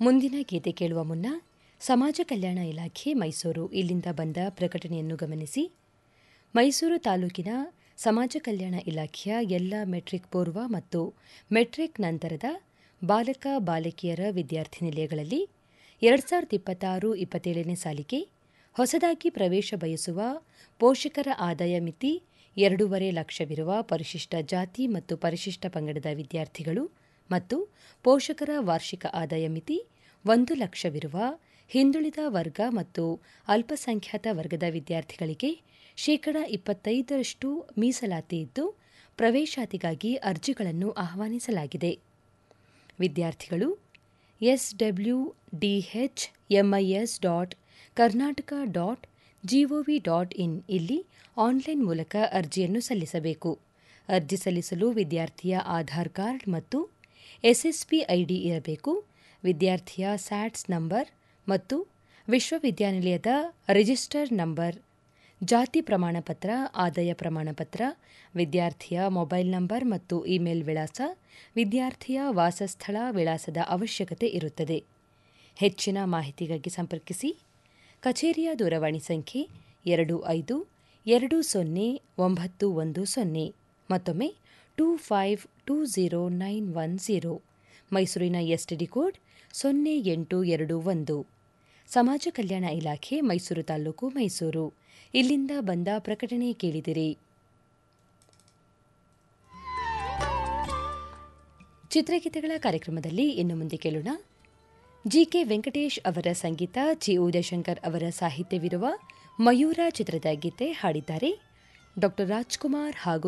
ಮುಂದಿನ ಗೀತೆ ಕೇಳುವ ಮುನ್ನ ಸಮಾಜ ಕಲ್ಯಾಣ ಇಲಾಖೆ ಮೈಸೂರು ಇಲ್ಲಿಂದ ಬಂದ ಪ್ರಕಟಣೆಯನ್ನು ಗಮನಿಸಿ ಮೈಸೂರು ತಾಲೂಕಿನ ಸಮಾಜ ಕಲ್ಯಾಣ ಇಲಾಖೆಯ ಎಲ್ಲ ಮೆಟ್ರಿಕ್ ಪೂರ್ವ ಮತ್ತು ಮೆಟ್ರಿಕ್ ನಂತರದ ಬಾಲಕ ಬಾಲಕಿಯರ ವಿದ್ಯಾರ್ಥಿ ನಿಲಯಗಳಲ್ಲಿ ಎರಡು ಸಾವಿರದ ಇಪ್ಪತ್ತಾರು ಇಪ್ಪತ್ತೇಳನೇ ಸಾಲಿಗೆ ಹೊಸದಾಗಿ ಪ್ರವೇಶ ಬಯಸುವ ಪೋಷಕರ ಆದಾಯ ಮಿತಿ ಎರಡೂವರೆ ಲಕ್ಷವಿರುವ ಪರಿಶಿಷ್ಟ ಜಾತಿ ಮತ್ತು ಪರಿಶಿಷ್ಟ ಪಂಗಡದ ವಿದ್ಯಾರ್ಥಿಗಳು ಮತ್ತು ಪೋಷಕರ ವಾರ್ಷಿಕ ಆದಾಯ ಮಿತಿ ಒಂದು ಲಕ್ಷವಿರುವ ಹಿಂದುಳಿದ ವರ್ಗ ಮತ್ತು ಅಲ್ಪಸಂಖ್ಯಾತ ವರ್ಗದ ವಿದ್ಯಾರ್ಥಿಗಳಿಗೆ ಶೇಕಡ ಇಪ್ಪತ್ತೈದರಷ್ಟು ಮೀಸಲಾತಿ ಇದ್ದು ಪ್ರವೇಶಾತಿಗಾಗಿ ಅರ್ಜಿಗಳನ್ನು ಆಹ್ವಾನಿಸಲಾಗಿದೆ ವಿದ್ಯಾರ್ಥಿಗಳು SW DH MIS dot Karnataka dot GOV dot in ಇಲ್ಲಿ ಆನ್ಲೈನ್ ಮೂಲಕ ಅರ್ಜಿಯನ್ನು ಸಲ್ಲಿಸಬೇಕು ಅರ್ಜಿ ಸಲ್ಲಿಸಲು ವಿದ್ಯಾರ್ಥಿಯ ಆಧಾರ್ ಕಾರ್ಡ್ ಮತ್ತು ಎಸ್ಎಸ್ಪಿ ಐಡಿ ಇರಬೇಕು ವಿದ್ಯಾರ್ಥಿಯ ಸ್ಯಾಟ್ಸ್ ನಂಬರ್ ಮತ್ತು ವಿಶ್ವವಿದ್ಯಾನಿಲಯದ ರಿಜಿಸ್ಟರ್ ನಂಬರ್ ಜಾತಿ ಪ್ರಮಾಣಪತ್ರ ಆದಾಯ ಪ್ರಮಾಣಪತ್ರ ವಿದ್ಯಾರ್ಥಿಯ ಮೊಬೈಲ್ ನಂಬರ್ ಮತ್ತು ಇಮೇಲ್ ವಿಳಾಸ ವಿದ್ಯಾರ್ಥಿಯ ವಾಸಸ್ಥಳ ವಿಳಾಸದ ಅವಶ್ಯಕತೆ ಇರುತ್ತದೆ ಹೆಚ್ಚಿನ ಮಾಹಿತಿಗಾಗಿ ಸಂಪರ್ಕಿಸಿ ಕಚೇರಿಯ ದೂರವಾಣಿ ಸಂಖ್ಯೆ ಎರಡು ಐದು ಎರಡು ಸೊನ್ನೆ ಒಂಬತ್ತು ಒಂದು ಸೊನ್ನೆ ಮತ್ತೊಮ್ಮೆ two five two zero nine one zero ಮೈಸೂರಿನ ಎಸ್ಟಿಡಿ ಕೋಡ್ ಸೊನ್ನೆ ಎಂಟು ಎರಡು ಒಂದು ಸಮಾಜ ಕಲ್ಯಾಣ ಇಲಾಖೆ ಮೈಸೂರು ತಾಲೂಕು ಮೈಸೂರು ಇಲ್ಲಿಂದ ಬಂದ ಪ್ರಕಟಣೆ ಕೇಳಿದಿರಿ ಚಿತ್ರಗೀತೆಗಳ ಕಾರ್ಯಕ್ರಮದಲ್ಲಿ ಇನ್ನು ಮುಂದೆ ಕೇಳೋಣ ಜಿಕೆ ವೆಂಕಟೇಶ್ ಅವರ ಸಂಗೀತ ಜಿ ಉದಯಶಂಕರ್ ಅವರ ಸಾಹಿತ್ಯವಿರುವ ಮಯೂರ ಚಿತ್ರದ ಗೀತೆ ಹಾಡಿದ್ದಾರೆ ಡಾ ರಾಜ್ಕುಮಾರ್ ಹಾಗೂ